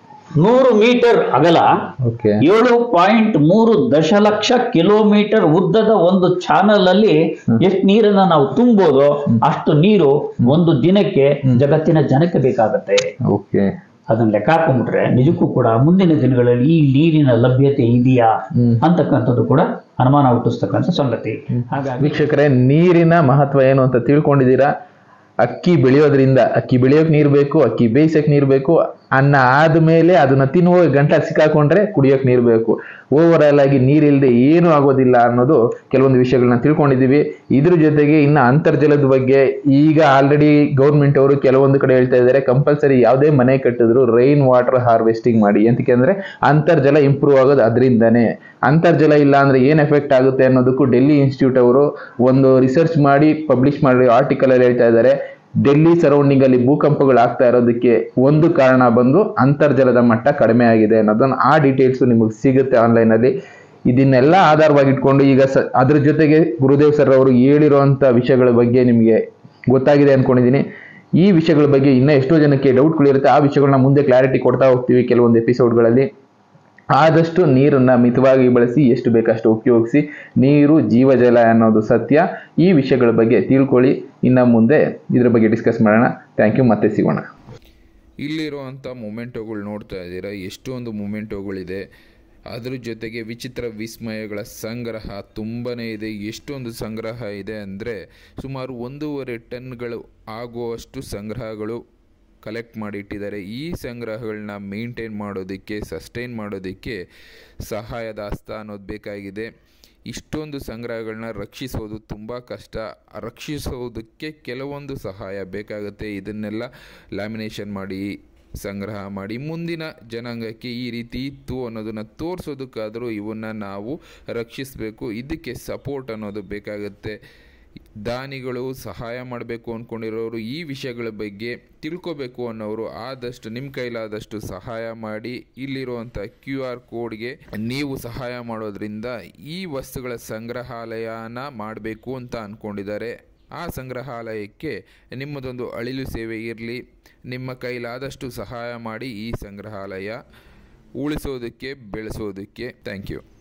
ನೂರು ಮೀಟರ್ ಅಗಲ ಓಕೆ ಏಳು ಪಾಯಿಂಟ್ ಮೂರು ದಶಲಕ್ಷ ಕಿಲೋಮೀಟರ್ ಉದ್ದದ ಒಂದು ಚಾನಲ್ ಅಲ್ಲಿ ಎಷ್ಟು ನೀರನ್ನ ನಾವು ತುಂಬೋದು ಅಷ್ಟು ನೀರು ಒಂದು ದಿನಕ್ಕೆ ಜಗತ್ತಿನ ಜನಕ್ಕೆ ಬೇಕಾಗತ್ತೆ ಓಕೆ ಅದನ್ನ ಲೆಕ್ಕ ಹಾಕೊಂಡ್ಬಿಟ್ರೆ ನಿಜಕ್ಕೂ ಕೂಡ ಮುಂದಿನ ದಿನಗಳಲ್ಲಿ ಈ ನೀರಿನ ಲಭ್ಯತೆ ಇದೆಯಾ ಹ್ಮ್. ಅಂತಕ್ಕಂಥದ್ದು ಕೂಡ ಅನುಮಾನ ಹುಟ್ಟಿಸ್ತಕ್ಕಂಥ ಸಂಗತಿ ಹಾಗಾಗಿ ವೀಕ್ಷಕರೇ ನೀರಿನ ಮಹತ್ವ ಏನು ಅಂತ ತಿಳ್ಕೊಂಡಿದ್ದೀರಾ ಅಕ್ಕಿ ಬೆಳೆಯೋದ್ರಿಂದ ಅಕ್ಕಿ ಬೆಳೆಯೋಕ್ ನೀರ್ ಬೇಕು ಅಕ್ಕಿ ಬೇಯಿಸಕ್ ನೀರ್ ಬೇಕು ಅನ್ನ ಆದ್ಮೇಲೆ ಅದನ್ನ ತಿನ್ನುವ ಗಂಟ ಸಿಕ್ಕಾಕೊಂಡ್ರೆ ಕುಡಿಯೋಕ್ ನೀರ್ ಬೇಕು ಓವರ್ ಆಲ್ ಆಗಿ ನೀರಿಲ್ಲದೆ ಏನೂ ಆಗೋದಿಲ್ಲ ಅನ್ನೋದು ಕೆಲವೊಂದು ವಿಷಯಗಳನ್ನ ತಿಳ್ಕೊಂಡಿದೀವಿ ಇದ್ರ ಜೊತೆಗೆ ಇನ್ನ ಅಂತರ್ಜಲದ ಬಗ್ಗೆ ಈಗ ಆಲ್ರೆಡಿ ಗೌರ್ಮೆಂಟ್ ಅವರು ಕೆಲವೊಂದು ಕಡೆ ಹೇಳ್ತಾ ಇದ್ದಾರೆ ಕಂಪಲ್ಸರಿ ಯಾವುದೇ ಮನೆ ಕಟ್ಟಿದ್ರು ರೈನ್ ವಾಟರ್ ಹಾರ್ವೆಸ್ಟಿಂಗ್ ಮಾಡಿ ಎಂತಕ್ಕೆ ಅಂದ್ರೆ ಅಂತರ್ಜಲ ಇಂಪ್ರೂವ್ ಆಗೋದು ಅದರಿಂದನೇ ಅಂತರ್ಜಲ ಇಲ್ಲ ಅಂದ್ರೆ ಏನ್ ಎಫೆಕ್ಟ್ ಆಗುತ್ತೆ ಅನ್ನೋದಕ್ಕೂ ಡೆಲ್ಲಿ ಇನ್ಸ್ಟಿಟ್ಯೂಟ್ ಅವರು ಒಂದು ರಿಸರ್ಚ್ ಮಾಡಿ ಪಬ್ಲಿಷ್ ಮಾಡಿ ಆರ್ಟಿಕಲ್ ಅಲ್ಲಿ ಹೇಳ್ತಾ ಇದ್ದಾರೆ ಡೆಲ್ಲಿ ಸರೌಂಡಿಂಗ್ ಅಲ್ಲಿ ಭೂಕಂಪಗಳು ಆಗ್ತಾ ಇರೋದಕ್ಕೆ ಒಂದು ಕಾರಣ ಬಂದು ಅಂತರ್ಜಲದ ಮಟ್ಟ ಕಡಿಮೆ ಆಗಿದೆ ಅನ್ನೋದನ್ನ ಆ ಡೀಟೇಲ್ಸ್ ನಿಮಗೆ ಸಿಗುತ್ತೆ ಆನ್ಲೈನ್ ಅಲ್ಲಿ ಇದನ್ನೆಲ್ಲ ಆಧಾರವಾಗಿ ಇಟ್ಕೊಂಡು ಈಗ ಸ ಅದ್ರ ಜೊತೆಗೆ ಗುರುದೇವ್ ಸರ್ ಅವರು ಹೇಳಿರುವಂತ ವಿಷಯಗಳ ಬಗ್ಗೆ ನಿಮಗೆ ಗೊತ್ತಾಗಿದೆ ಅನ್ಕೊಂಡಿದ್ದೀನಿ ಈ ವಿಷಯಗಳ ಬಗ್ಗೆ ಇನ್ನೂ ಎಷ್ಟೋ ಜನಕ್ಕೆ ಡೌಟ್ಗಳಿರುತ್ತೆ ಆ ವಿಷಯಗಳನ್ನ ಮುಂದೆ ಕ್ಲಾರಿಟಿ ಕೊಡ್ತಾ ಹೋಗ್ತೀವಿ ಕೆಲವೊಂದು ಎಪಿಸೋಡ್ಗಳಲ್ಲಿ ಆದಷ್ಟು ನೀರನ್ನ ಮಿತವಾಗಿ ಬಳಸಿ ಎಷ್ಟು ಬೇಕಷ್ಟು ಉಪಯೋಗಿಸಿ ನೀರು ಜೀವಜಲ ಅನ್ನೋದು ಸತ್ಯ ಈ ವಿಷಯಗಳ ಬಗ್ಗೆ ತಿಳ್ಕೊಳ್ಳಿ ಇನ್ನು ಮುಂದೆ ಇದ್ರ ಬಗ್ಗೆ ಡಿಸ್ಕಸ್ ಮಾಡೋಣ ಥ್ಯಾಂಕ್ ಯು ಮತ್ತೆ ಸಿಗೋಣ ಇಲ್ಲಿರುವಂಥ ಮೊಮೆಂಟೋಗಳು ನೋಡ್ತಾ ಇದ್ದೀರಾ ಎಷ್ಟೊಂದು ಮೊಮೆಂಟೋಗಳಿದೆ ಅದ್ರ ಜೊತೆಗೆ ವಿಚಿತ್ರ ವಿಸ್ಮಯಗಳ ಸಂಗ್ರಹ ತುಂಬಾ ಇದೆ ಎಷ್ಟೊಂದು ಸಂಗ್ರಹ ಇದೆ ಅಂದರೆ ಸುಮಾರು ಒಂದೂವರೆ ಟನ್ಗಳು ಆಗುವಷ್ಟು ಸಂಗ್ರಹಗಳು ಕಲೆಕ್ಟ್ ಮಾಡಿ ಇಟ್ಟಿದ್ದಾರೆ ಈ ಸಂಗ್ರಹಗಳನ್ನ ಮೇಂಟೈನ್ ಮಾಡೋದಕ್ಕೆ ಸಸ್ಟೈನ್ ಮಾಡೋದಕ್ಕೆ ಸಹಾಯದ ಹಸ್ತ ಅನ್ನೋದು ಬೇಕಾಗಿದೆ ಇಷ್ಟೊಂದು ಸಂಗ್ರಹಗಳನ್ನ ರಕ್ಷಿಸೋದು ತುಂಬ ಕಷ್ಟ ರಕ್ಷಿಸೋದಕ್ಕೆ ಕೆಲವೊಂದು ಸಹಾಯ ಬೇಕಾಗುತ್ತೆ ಇದನ್ನೆಲ್ಲ ಲ್ಯಾಮಿನೇಷನ್ ಮಾಡಿ ಸಂಗ್ರಹ ಮಾಡಿ ಮುಂದಿನ ಜನಾಂಗಕ್ಕೆ ಈ ರೀತಿ ಇತ್ತು ಅನ್ನೋದನ್ನು ತೋರಿಸೋದಕ್ಕಾದರೂ ಇವನ್ನ ನಾವು ರಕ್ಷಿಸಬೇಕು ಇದಕ್ಕೆ ಸಪೋರ್ಟ್ ಅನ್ನೋದು ಬೇಕಾಗುತ್ತೆ ದಾನಿಗಳು ಸಹಾಯ ಮಾಡಬೇಕು ಅಂದ್ಕೊಂಡಿರೋರು ಈ ವಿಷಯಗಳ ಬಗ್ಗೆ ತಿಳ್ಕೊಬೇಕು ಅನ್ನೋರು ಆದಷ್ಟು ನಿಮ್ಮ ಕೈಲಾದಷ್ಟು ಸಹಾಯ ಮಾಡಿ ಇಲ್ಲಿರುವಂಥ ಕ್ಯೂ ಆರ್ ಕೋಡ್ಗೆ ನೀವು ಸಹಾಯ ಮಾಡೋದ್ರಿಂದ ಈ ವಸ್ತುಗಳ ಸಂಗ್ರಹಾಲಯನ ಮಾಡಬೇಕು ಅಂತ ಅಂದ್ಕೊಂಡಿದ್ದಾರೆ ಆ ಸಂಗ್ರಹಾಲಯಕ್ಕೆ ನಿಮ್ಮದೊಂದು ಅಳಿಲು ಸೇವೆ ಇರಲಿ ನಿಮ್ಮ ಕೈಲಾದಷ್ಟು ಸಹಾಯ ಮಾಡಿ ಈ ಸಂಗ್ರಹಾಲಯ ಉಳಿಸೋದಕ್ಕೆ ಬೆಳೆಸೋದಕ್ಕೆ ಥ್ಯಾಂಕ್ ಯು